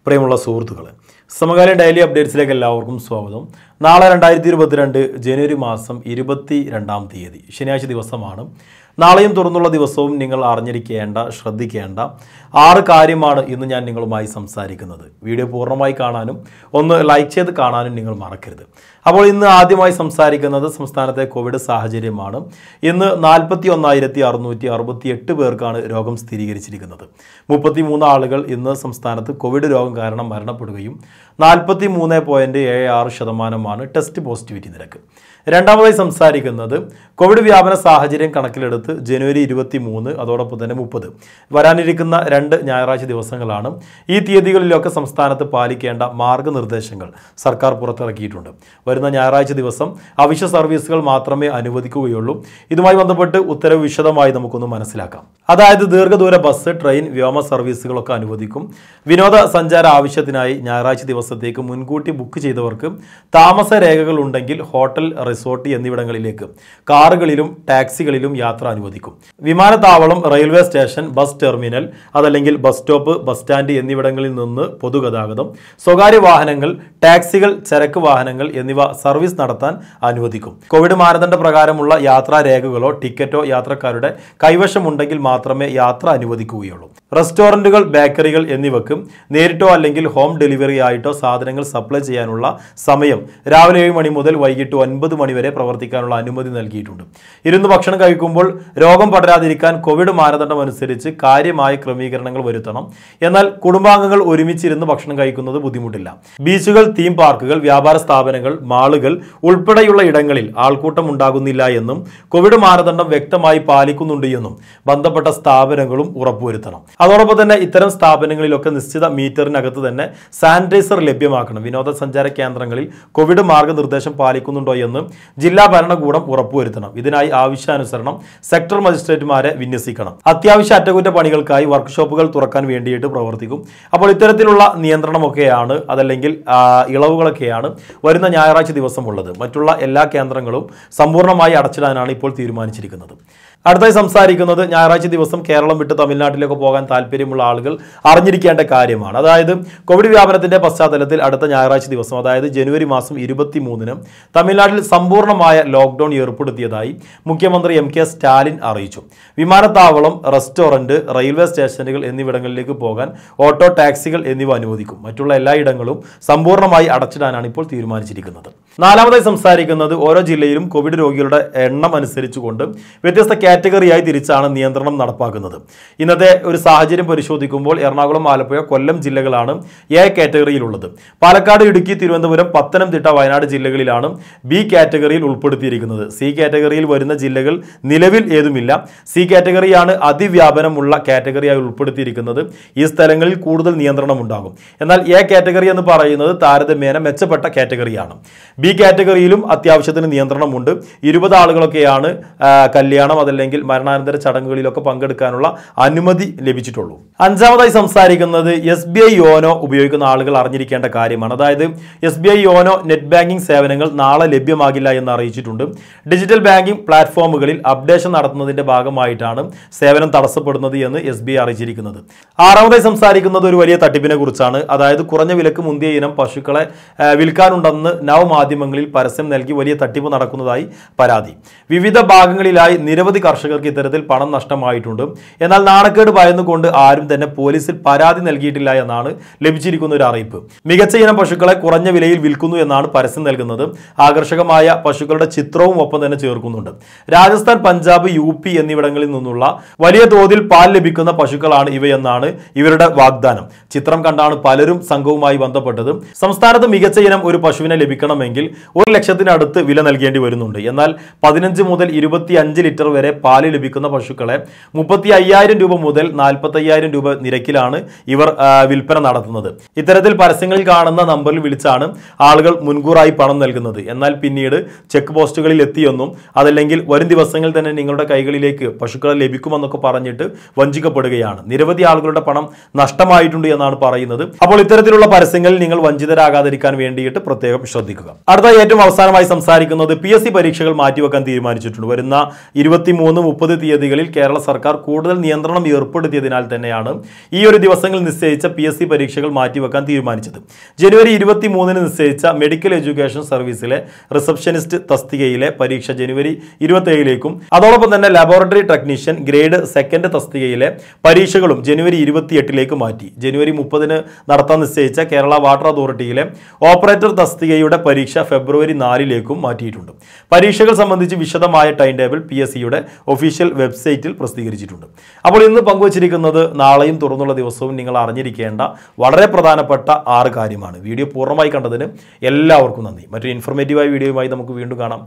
പ്രിയമുള്ള സുഹൃത്തുക്കളെ സമകാല ഡെയിലി അപ്ഡേറ്റ്സിലേക്ക് എല്ലാവർക്കും സ്വാഗതം നാളെ രണ്ടായിരത്തി ഇരുപത്തിരണ്ട് ജനുവരി മാസം ഇരുപത്തി രണ്ടാം തീയതി ശനിയാഴ്ച ദിവസമാണ് നാളെയും തുറന്നുള്ള ദിവസവും നിങ്ങൾ അറിഞ്ഞിരിക്കേണ്ട ശ്രദ്ധിക്കേണ്ട ആറ് കാര്യമാണ് ഇന്ന് ഞാൻ നിങ്ങളുമായി സംസാരിക്കുന്നത് വീഡിയോ പൂർണ്ണമായി കാണാനും ഒന്ന് ലൈക്ക് ചെയ്ത് കാണാനും നിങ്ങൾ മറക്കരുത് അപ്പോൾ ഇന്ന് ആദ്യമായി സംസാരിക്കുന്നത് സംസ്ഥാനത്തെ കോവിഡ് സാഹചര്യമാണ് ഇന്ന് നാൽപ്പത്തി ഒന്നായിരത്തി അറുന്നൂറ്റി അറുപത്തി എട്ട് പേർക്കാണ് രോഗം സ്ഥിരീകരിച്ചിരിക്കുന്നത് മുപ്പത്തി മൂന്ന് ആളുകൾ ഇന്ന് സംസ്ഥാനത്ത് കോവിഡ് രോഗം കാരണം മരണപ്പെടുകയും നാൽപ്പത്തി മൂന്ന് പോയിൻറ്റ് ഏഴ് ആറ് ശതമാനമാണ് ടെസ്റ്റ് പോസിറ്റിവിറ്റി നിരക്ക് രണ്ടാമതായി സംസാരിക്കുന്നത് കോവിഡ് വ്യാപന സാഹചര്യം കണക്കിലെടുത്ത് ജനുവരി ഇരുപത്തി മൂന്ന് അതോടൊപ്പം തന്നെ മുപ്പത് വരാനിരിക്കുന്ന രണ്ട് ഞായറാഴ്ച ദിവസങ്ങളാണ് ഈ തീയതികളിലൊക്കെ സംസ്ഥാനത്ത് പാലിക്കേണ്ട മാർഗനിർദ്ദേശങ്ങൾ സർക്കാർ പുറത്തിറക്കിയിട്ടുണ്ട് വരുന്ന ഞായറാഴ്ച ദിവസം അവശ്യ സർവീസുകൾ മാത്രമേ അനുവദിക്കുകയുള്ളൂ ഇതുമായി ബന്ധപ്പെട്ട് ഉത്തരവ് വിശദമായി നമുക്കൊന്ന് മനസ്സിലാക്കാം അതായത് ദീർഘദൂര ബസ് ട്രെയിൻ വ്യോമ സർവീസുകളൊക്കെ അനുവദിക്കും വിനോദ സഞ്ചാര ആവശ്യത്തിനായി ഞായറാഴ്ച ദിവസത്തേക്ക് മുൻകൂട്ടി ബുക്ക് ചെയ്തവർക്ക് താമസ രേഖകൾ ഉണ്ടെങ്കിൽ ഹോട്ടൽ റിസോർട്ട് എന്നിവിടങ്ങളിലേക്ക് കാറുകളിലും ടാക്സികളിലും യാത്ര അനുവദിക്കും വിമാനത്താവളം റെയിൽവേ സ്റ്റേഷൻ ബസ് ടെർമിനൽ അതല്ലെങ്കിൽ ബസ് സ്റ്റോപ്പ് ബസ് സ്റ്റാൻഡ് എന്നിവിടങ്ങളിൽ നിന്ന് പൊതുഗതാഗതം സ്വകാര്യ വാഹനങ്ങൾ ടാക്സികൾ ചരക്ക് വാഹനങ്ങൾ എന്നിവ സർവീസ് നടത്താൻ അനുവദിക്കും കോവിഡ് മാനദണ്ഡ പ്രകാരമുള്ള യാത്രാ രേഖകളോ ടിക്കറ്റോ യാത്രക്കാരുടെ കൈവശമുണ്ടെങ്കിൽ മാത്രമേ യാത്ര അനുവദിക്കുകയുള്ളൂ റെസ്റ്റോറൻറ്റുകൾ ബേക്കറികൾ എന്നിവക്ക് നേരിട്ടോ അല്ലെങ്കിൽ ഹോം ഡെലിവറി ആയിട്ടോ സാധനങ്ങൾ സപ്ലൈ ചെയ്യാനുള്ള സമയം രാവിലെ ഏഴ് മണി മുതൽ വൈകിട്ട് ഒൻപത് മണി വരെ പ്രവർത്തിക്കാനുള്ള അനുമതി നൽകിയിട്ടുണ്ട് ഇരുന്ന് ഭക്ഷണം കഴിക്കുമ്പോൾ രോഗം പടരാതിരിക്കാൻ കോവിഡ് മാനദണ്ഡം അനുസരിച്ച് കാര്യമായ ക്രമീകരണങ്ങൾ വരുത്തണം എന്നാൽ കുടുംബാംഗങ്ങൾ ഒരുമിച്ചിരുന്ന് ഭക്ഷണം കഴിക്കുന്നത് ബുദ്ധിമുട്ടില്ല ബീച്ചുകൾ തീം പാർക്കുകൾ വ്യാപാര സ്ഥാപനങ്ങൾ മാളുകൾ ഉൾപ്പെടെയുള്ള ഇടങ്ങളിൽ ആൾക്കൂട്ടം ഉണ്ടാകുന്നില്ല എന്നും കോവിഡ് മാനദണ്ഡം വ്യക്തമായി പാലിക്കുന്നുണ്ട് എന്നും ബന്ധപ്പെട്ട സ്ഥാപനങ്ങളും ഉറപ്പുവരുത്തണം അതോടൊപ്പം തന്നെ ഇത്തരം സ്ഥാപനങ്ങളിലൊക്കെ നിശ്ചിത മീറ്ററിനകത്ത് തന്നെ സാനിറ്റൈസർ ലഭ്യമാക്കണം വിനോദസഞ്ചാര കേന്ദ്രങ്ങളിൽ കോവിഡ് മാർഗനിർദ്ദേശം പാലിക്കുന്നുണ്ടോ എന്ന് ജില്ലാ ഭരണകൂടം ഉറപ്പുവരുത്തണം ഇതിനായി ആവശ്യാനുസരണം സെക്ടർ മജിസ്ട്രേറ്റുമാരെ വിന്യസിക്കണം അത്യാവശ്യ അറ്റകുറ്റപ്പണികൾക്കായി വർക്ക്ഷോപ്പുകൾ തുറക്കാൻ വേണ്ടിയിട്ട് പ്രവർത്തിക്കും അപ്പോൾ ഇത്തരത്തിലുള്ള നിയന്ത്രണമൊക്കെയാണ് അതല്ലെങ്കിൽ ആ, ഇളവുകളൊക്കെയാണ് വരുന്ന ഞായറാഴ്ച ദിവസമുള്ളത് മറ്റുള്ള എല്ലാ കേന്ദ്രങ്ങളും സമ്പൂർണ്ണമായി അടച്ചിടാനാണ് ഇപ്പോൾ തീരുമാനിച്ചിരിക്കുന്നത് അടുത്തായി സംസാരിക്കുന്നത് ഞായറാഴ്ച ദിവസം കേരളം വിട്ട് തമിഴ്നാട്ടിലേക്ക് പോകാൻ താല്പര്യമുള്ള ആളുകൾ അറിഞ്ഞിരിക്കേണ്ട കാര്യമാണ് അതായത് കോവിഡ് വ്യാപനത്തിന്റെ പശ്ചാത്തലത്തിൽ അടുത്ത ഞായറാഴ്ച ദിവസം അതായത് ജനുവരി മാസം ഇരുപത്തി മൂന്നിന് തമിഴ്നാട്ടിൽ സമ്പൂർണ്ണമായ ലോക്ക്ഡൌൺ ഏർപ്പെടുത്തിയതായി മുഖ്യമന്ത്രി എം കെ സ്റ്റാലിൻ അറിയിച്ചു വിമാനത്താവളം റെസ്റ്റോറന്റ് റെയിൽവേ സ്റ്റേഷനുകൾ എന്നിവിടങ്ങളിലേക്ക് പോകാൻ ഓട്ടോ ടാക്സികൾ എന്നിവ അനുവദിക്കും മറ്റുള്ള എല്ലായിടങ്ങളും സമ്പൂർണ്ണമായി അടച്ചിടാനാണ് ഇപ്പോൾ തീരുമാനിച്ചിരിക്കുന്നത് നാലാമതായി സംസാരിക്കുന്നത് ഓരോ ജില്ലയിലും കോവിഡ് രോഗികളുടെ എണ്ണം അനുസരിച്ചുകൊണ്ട് വ്യത്യസ്ത കാറ്റഗറിയായി തിരിച്ചാണ് നിയന്ത്രണം നടപ്പാക്കുന്നത് ഇന്നത്തെ ഒരു സാഹചര്യം പരിശോധിക്കുമ്പോൾ എറണാകുളം ആലപ്പുഴ കൊല്ലം ജില്ലകളാണ് എ കാറ്റഗറിയിലുള്ളത് പാലക്കാട് ഇടുക്കി തിരുവനന്തപുരം പത്തനംതിട്ട വയനാട് ജില്ലകളിലാണ് ബി കാറ്റഗറിയിൽ ഉൾപ്പെടുത്തിയിരിക്കുന്നത് സി കാറ്റഗറിയിൽ വരുന്ന ജില്ലകൾ നിലവിൽ ഏതുമില്ല സി കാറ്റഗറിയാണ് അതിവ്യാപനമുള്ള കാറ്റഗറിയായി ഉൾപ്പെടുത്തിയിരിക്കുന്നത് ഈ സ്ഥലങ്ങളിൽ കൂടുതൽ നിയന്ത്രണം ഉണ്ടാകും എന്നാൽ എ കാറ്റഗറി എന്ന് പറയുന്നത് താരതമ്യേന മെച്ചപ്പെട്ട കാറ്റഗറിയാണ് ബി കാറ്റഗറിയിലും അത്യാവശ്യത്തിന് നിയന്ത്രണമുണ്ട് ഇരുപത് ആളുകളൊക്കെയാണ് ആ, കല്യാണം അതല്ലെങ്കിൽ മരണാനന്തര ചടങ്ങുകളിലൊക്കെ പങ്കെടുക്കാനുള്ള അനുമതി ലഭിച്ചിട്ടുള്ളൂ അഞ്ചാമതായി സംസാരിക്കുന്നത് എസ് ബി ഐ യോനോ ഉപയോഗിക്കുന്ന ആളുകൾ അറിഞ്ഞിരിക്കേണ്ട കാര്യമാണ് അതായത് S B I YONO net banking സേവനങ്ങൾ നാളെ ലഭ്യമാകില്ല എന്ന് അറിയിച്ചിട്ടുണ്ട് ഡിജിറ്റൽ ബാങ്കിംഗ് പ്ലാറ്റ്ഫോമുകളിൽ അപ്ഡേഷൻ നടത്തുന്നതിന്റെ ഭാഗമായിട്ടാണ് സേവനം തടസ്സപ്പെടുന്നത് എന്ന് എസ് ബി ഐ അറിയിച്ചിരിക്കുന്നത് ആറാമതായി സംസാരിക്കുന്നത് ഒരു വലിയ തട്ടിപ്പിനെ കുറിച്ചാണ് അതായത് കുറഞ്ഞ വിലക്ക് മുന്തിയ ഇനം പശുക്കളെ ആ, വിൽക്കാനുണ്ടെന്ന് നവമാധ്യമങ്ങളിൽ പരസ്യം നൽകി വലിയ തട്ടിപ്പ് നടക്കുന്നതായി പരാതി വിവിധ ഭാഗങ്ങളിലായി നിരവധി കർഷകർക്ക് ഇത്തരത്തിൽ പണം നഷ്ടമായിട്ടുണ്ട് എന്നാൽ നാണക്കേട് ഭയന്നുകൊണ്ട് ആരും തന്നെ പോലീസിൽ പരാതി നൽകിയിട്ടില്ല എന്നാണ് ലഭിച്ചിരിക്കുന്ന ഒരു അറിയിപ്പ് മികച്ച ഇനം പശുക്കളെ കുറഞ്ഞ വിലയിൽ വിൽക്കുന്നു എന്നാണ് പരസ്യം നൽകുന്നത് ആകർഷകമായ പശുക്കളുടെ ചിത്രവും ഒപ്പം തന്നെ ചേർക്കുന്നുണ്ട് രാജസ്ഥാൻ പഞ്ചാബ് യു പി എന്നിവിടങ്ങളിൽ നിന്നുള്ള വലിയ തോതിൽ പാൽ ലഭിക്കുന്ന പശുക്കളാണ് ഇവയെന്നാണ് ഇവരുടെ വാഗ്ദാനം ചിത്രം കണ്ടാണ് പലരും സംഘവുമായി ബന്ധപ്പെട്ടത് സംസ്ഥാനത്ത് മികച്ച ഇനം ഒരു പശുവിനെ ലഭിക്കണമെങ്കിൽ ഒരു ലക്ഷത്തിനടുത്ത് വില നൽകേണ്ടി വരുന്നുണ്ട് എന്നാൽ പതിനഞ്ച് മുതൽ ഇരുപത്തി അഞ്ച് ലിറ്റർ വരെ പാല് ലഭിക്കുന്ന പശുക്കളെ മുപ്പത്തി അയ്യായിരം രൂപ മുതൽ നാൽപ്പത്തി അയ്യായിരം രൂപ നിരക്കിലാണ് ഇവർ ആ, വിൽപ്പന നടത്തുന്നത് ഇത്തരത്തിൽ പരസ്യങ്ങളിൽ കാണുന്ന നമ്പറിൽ വിളിച്ചാണ് ആളുകൾ മുൻകൂറായി പണം നൽകുന്നത് എന്നാൽ പിന്നീട് ചെക്ക് പോസ്റ്റുകളിൽ എത്തിയെന്നും അതല്ലെങ്കിൽ വരും ദിവസങ്ങളിൽ തന്നെ നിങ്ങളുടെ കൈകളിലേക്ക് പശുക്കളെ ലഭിക്കുമെന്നൊക്കെ പറഞ്ഞിട്ട് വഞ്ചിക്കപ്പെടുകയാണ് നിരവധി ആളുകളുടെ പണം നഷ്ടമായിട്ടുണ്ട് എന്നാണ് പറയുന്നത് അപ്പോൾ ഇത്തരത്തിലുള്ള പരസ്യങ്ങളിൽ നിങ്ങൾ വഞ്ചിതരാകാതിരിക്കാൻ വേണ്ടിയിട്ട് പ്രത്യേകം ശ്രദ്ധിക്കുക അടുത്ത ഏറ്റവും അവസാനമായി സംസാരിക്കുന്നത് പി എസ് സി പരീക്ഷകൾ മാറ്റിവെക്കാൻ തീരുമാനിച്ചിട്ടുണ്ട് വരുന്ന ഇരുപത്തിമൂന്ന് മുപ്പത് തീയതികളിൽ കേരള സർക്കാർ കൂടുതൽ നിയന്ത്രണം ഏർപ്പെടുത്തിയതിനാൽ തന്നെയാണ് ഈ ഒരു ദിവസങ്ങളിൽ നിശ്ചയിച്ച പി എസ് സി പരീക്ഷകൾ മാറ്റിവെക്കാൻ തീരുമാനിച്ചത് ജനുവരി ഇരുപത്തി മൂന്നിന് നിശ്ചയിച്ച മെഡിക്കൽ എഡ്യൂക്കേഷൻ സർവീസിലെ റിസപ്ഷനിസ്റ്റ് തസ്തികയിലെ പരീക്ഷ ജനുവരി ഇരുപത്തേഴിലേക്കും അതോടൊപ്പം തന്നെ ലബോറട്ടറി ടെക്നീഷ്യൻ ഗ്രേഡ് സെക്കൻഡ് തസ്തികയിലെ പരീക്ഷകളും ജനുവരി ഇരുപത്തിയെട്ടിലേക്ക് മാറ്റി ജനുവരി മുപ്പതിന് നടത്താൻ നിശ്ചയിച്ച കേരള വാട്ടർ അതോറിറ്റിയിലെ ഓപ്പറേറ്റർ തസ്തികയുടെ പരീക്ഷ ഫെബ്രുവരി നാലിലേക്കും മാറ്റിയിട്ടുണ്ട് പരീക്ഷകൾ സംബന്ധിച്ച് വിശദമായ ടൈം ടേബിൾ പി എസ് സിയുടെ ഒഫീഷ്യൽ വെബ്സൈറ്റിൽ പ്രസിദ്ധീകരിച്ചിട്ടുണ്ട് അപ്പോൾ ഇന്ന് പങ്കുവച്ചിരിക്കുന്നത് നാളെയും തുറന്നുള്ള ദിവസവും നിങ്ങൾ അറിഞ്ഞിരിക്കേണ്ട വളരെ പ്രധാനപ്പെട്ട ആറ് കാര്യമാണ് വീഡിയോ പൂർണ്ണമായി കണ്ടതിന് എല്ലാവർക്കും നന്ദി മറ്റൊരു ഇൻഫോർമേറ്റീവായ വീഡിയോയുമായി നമുക്ക് വീണ്ടും കാണാം